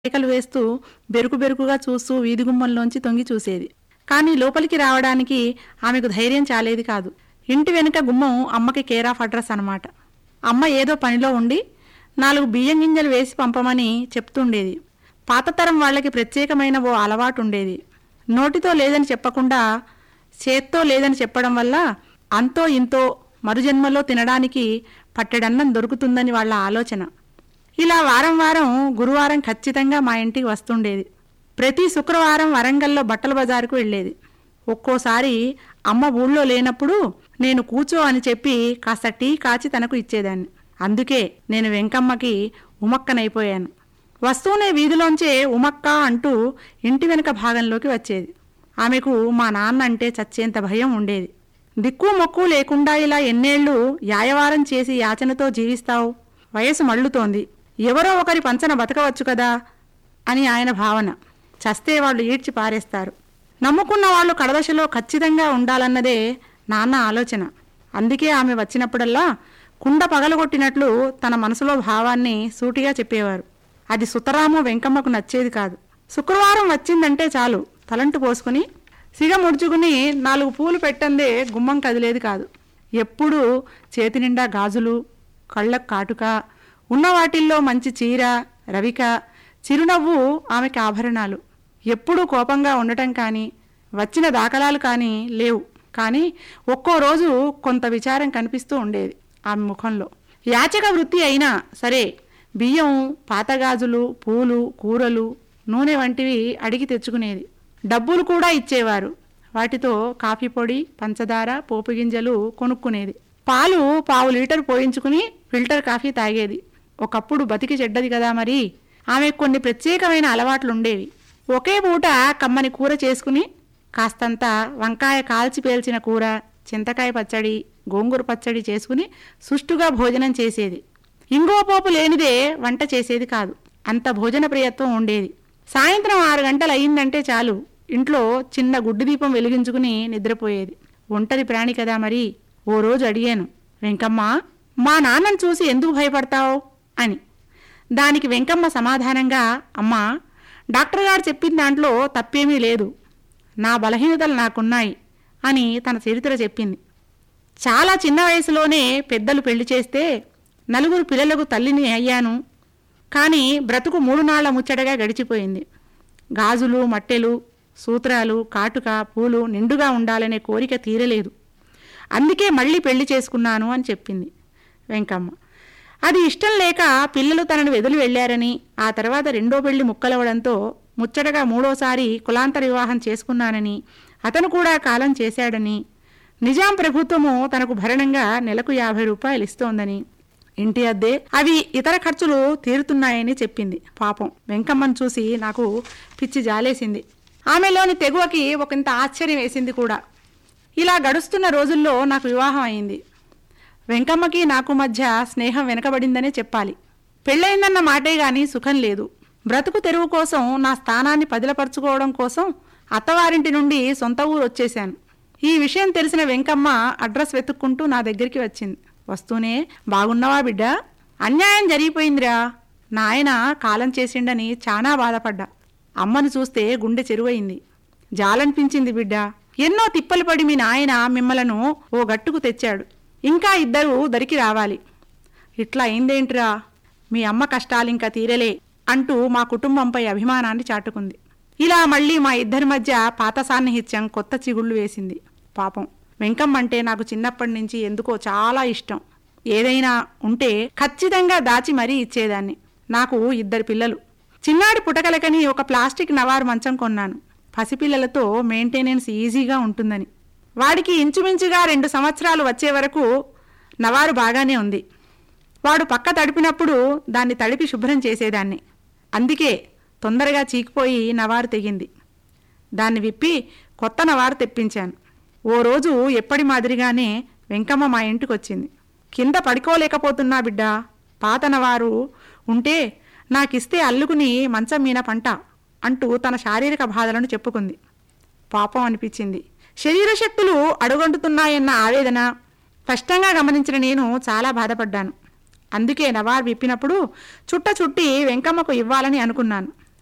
కేకలు వేస్తూ బెరుకు బెరుకుగా చూస్తూ వీధి గుమ్మంలోంచి తొంగి చూసేది కానీ లోపలికి రావడానికి ఆమెకు ధైర్యం చాలేది కాదు ఇంటి వెనుక గుమ్మం అమ్మకి కేర్ ఆఫ్ అడ్రస్ అన్నమాట అమ్మ ఏదో పనిలో ఉండి నాలుగు బియ్యం గింజలు వేసి పంపమని చెప్తుండేది పాతతరం వాళ్ళకి ప్రత్యేకమైన ఓ అలవాటు ఉండేది నోటితో లేదని చెప్పకుండా చేత్తో లేదని చెప్పడం వల్ల అంతో ఇంతో మరుజన్మలో తినడానికి పట్టెడన్నం దొరుకుతుందని వాళ్ళ ఆలోచన ఇలా వారం వారం గురువారం ఖచ్చితంగా మా ఇంటికి వస్తుండేది ప్రతి శుక్రవారం వరంగల్లో బట్టల బజారుకు వెళ్ళేది ఒక్కోసారి అమ్మ ఊళ్ళో లేనప్పుడు నేను కూర్చో అని చెప్పి కాస్త టీ కాచి తనకు ఇచ్చేదాన్ని అందుకే నేను వెంకమ్మకి ఉమక్కనైపోయాను వస్తూనే వీధిలోంచే ఉమక్క అంటూ ఇంటి వెనుక భాగంలోకి వచ్చేది ఆమెకు మా నాన్న అంటే చచ్చేంత భయం ఉండేది దిక్కు మొక్కు లేకుండా ఇలా ఎన్నేళ్లు యాయవారం చేసి యాచనతో జీవిస్తావు వయసు మళ్ళుతోంది ఎవరో ఒకరి పంచన బతకవచ్చు కదా అని ఆయన భావన చస్తే వాళ్ళు ఈడ్చి పారేస్తారు నమ్ముకున్న వాళ్ళు కడదశలో ఖచ్చితంగా ఉండాలన్నదే నాన్న ఆలోచన అందుకే ఆమె వచ్చినప్పుడల్లా కుండ పగలగొట్టినట్లు తన మనసులో భావాన్ని సూటిగా చెప్పేవారు అది సుతరాము వెంకమ్మకు నచ్చేది కాదు శుక్రవారం వచ్చిందంటే చాలు తలంటు పోసుకుని సిగ ముడుచుకుని నాలుగు పూలు పెట్టందే గుమ్మం కదిలేది కాదు ఎప్పుడూ చేతి నిండా గాజులు కళ్ళకు కాటుక ఉన్న వాటిల్లో మంచి చీర రవిక చిరునవ్వు ఆమెకి ఆభరణాలు ఎప్పుడూ కోపంగా ఉండటం కానీ వచ్చిన దాఖలాలు కానీ లేవు కానీ ఒక్కో రోజు కొంత విచారం కనిపిస్తూ ఉండేది ఆమె ముఖంలో యాచక వృత్తి అయినా సరే బియ్యం పాతగాజులు పూలు కూరలు నూనె వంటివి అడిగి తెచ్చుకునేది డబ్బులు కూడా ఇచ్చేవారు వాటితో కాఫీ పొడి పంచదార పోపు గింజలు కొనుక్కునేది పాలు పావు లీటర్ పోయించుకుని ఫిల్టర్ కాఫీ తాగేది ఒకప్పుడు బతికి చెడ్డది కదా మరి ఆమె కొన్ని ప్రత్యేకమైన అలవాట్లు ఉండేవి ఒకే పూట కమ్మని కూర చేసుకుని కాస్తంత వంకాయ కాల్చి పేల్చిన కూర చింతకాయ పచ్చడి గోంగూర పచ్చడి చేసుకుని సుష్టుగా భోజనం చేసేది ఇంగో పోపు లేనిదే వంట చేసేది కాదు అంత భోజన ప్రియత్వం ఉండేది సాయంత్రం ఆరు గంటలు అయిందంటే చాలు ఇంట్లో చిన్న గుడ్డు దీపం వెలిగించుకుని నిద్రపోయేది ఒంటరి ప్రాణి కదా మరి ఓ రోజు అడిగాను వెంకమ్మ మా నాన్నను చూసి ఎందుకు భయపడతావు అని దానికి వెంకమ్మ సమాధానంగా అమ్మా డాక్టర్ గారు చెప్పిన దాంట్లో తప్పేమీ లేదు నా బలహీనతలు నాకున్నాయి అని తన చరిత్ర చెప్పింది చాలా చిన్న వయసులోనే పెద్దలు పెళ్లి చేస్తే నలుగురు పిల్లలకు తల్లిని అయ్యాను కానీ బ్రతుకు మూడు నాళ్ల ముచ్చటగా గడిచిపోయింది గాజులు మట్టెలు సూత్రాలు కాటుక పూలు నిండుగా ఉండాలనే కోరిక తీరలేదు అందుకే మళ్ళీ పెళ్లి చేసుకున్నాను అని చెప్పింది వెంకమ్మ అది ఇష్టం లేక పిల్లలు తనను వెదిలి వెళ్ళారని ఆ తర్వాత రెండో పెళ్లి ముక్కలవడంతో ముచ్చటగా మూడోసారి కులాంతర వివాహం చేసుకున్నానని అతను కూడా కాలం చేశాడని నిజాం ప్రభుత్వము తనకు భరణంగా నెలకు యాభై రూపాయలు ఇస్తోందని ఇంటి అద్దె అవి ఇతర ఖర్చులు తీరుతున్నాయని చెప్పింది పాపం వెంకమ్మను చూసి నాకు పిచ్చి జాలేసింది ఆమెలోని తెగువకి ఒకంత ఆశ్చర్యం వేసింది కూడా ఇలా గడుస్తున్న రోజుల్లో నాకు వివాహం అయింది వెంకమ్మకి నాకు మధ్య స్నేహం వెనకబడిందనే చెప్పాలి పెళ్ళయిందన్న మాటే గాని సుఖం లేదు బ్రతుకు తెరువు కోసం నా స్థానాన్ని పదిలపరుచుకోవడం కోసం అత్తవారింటి నుండి సొంత ఊరు వచ్చేశాను ఈ విషయం తెలిసిన వెంకమ్మ అడ్రస్ వెతుక్కుంటూ నా దగ్గరికి వచ్చింది వస్తూనే బాగున్నావా బిడ్డ అన్యాయం జరిగిపోయిందిరా నాయన కాలం చేసిండని చాలా బాధపడ్డా అమ్మను చూస్తే గుండె చెరువయింది జాలనిపించింది బిడ్డ ఎన్నో తిప్పలు పడి మీ నాయన మిమ్మలను ఓ గట్టుకు తెచ్చాడు ఇంకా ఇద్దరు దరికి రావాలి ఇట్లా అయిందేంట్రా మీ అమ్మ కష్టాలు ఇంకా తీరలే అంటూ మా కుటుంబంపై అభిమానాన్ని చాటుకుంది ఇలా మళ్ళీ మా ఇద్దరి మధ్య పాత సాన్నిహిత్యం కొత్త చిగుళ్ళు వేసింది పాపం వెంకమ్మ అంటే నాకు చిన్నప్పటి నుంచి ఎందుకో చాలా ఇష్టం ఏదైనా ఉంటే ఖచ్చితంగా దాచి మరీ ఇచ్చేదాన్ని నాకు ఇద్దరు పిల్లలు చిన్నాడి పుటకలకని ఒక ప్లాస్టిక్ నవారు మంచం కొన్నాను పసిపిల్లలతో మెయింటెనెన్స్ ఈజీగా ఉంటుందని వాడికి ఇంచుమించుగా రెండు సంవత్సరాలు వచ్చే వరకు నవారు బాగానే ఉంది వాడు పక్క తడిపినప్పుడు దాన్ని తడిపి శుభ్రం చేసేదాన్ని అందుకే తొందరగా చీకిపోయి నవారు తెగింది దాన్ని విప్పి కొత్త నవారు తెప్పించాను ఓ రోజు ఎప్పటి మాదిరిగానే వెంకమ్మ మా ఇంటికి వచ్చింది కింద పడుకోలేకపోతున్నా బిడ్డ పాత నవారు ఉంటే నాకిస్తే అల్లుకుని మంచం మీన పంట అంటూ తన శారీరక బాధలను చెప్పుకుంది పాపం అనిపించింది శరీర శక్తులు అడుగంటుతున్నాయన్న ఆవేదన స్పష్టంగా గమనించిన నేను చాలా బాధపడ్డాను అందుకే నవార్ విప్పినప్పుడు చుట్ట చుట్టి వెంకమ్మకు ఇవ్వాలని అనుకున్నాను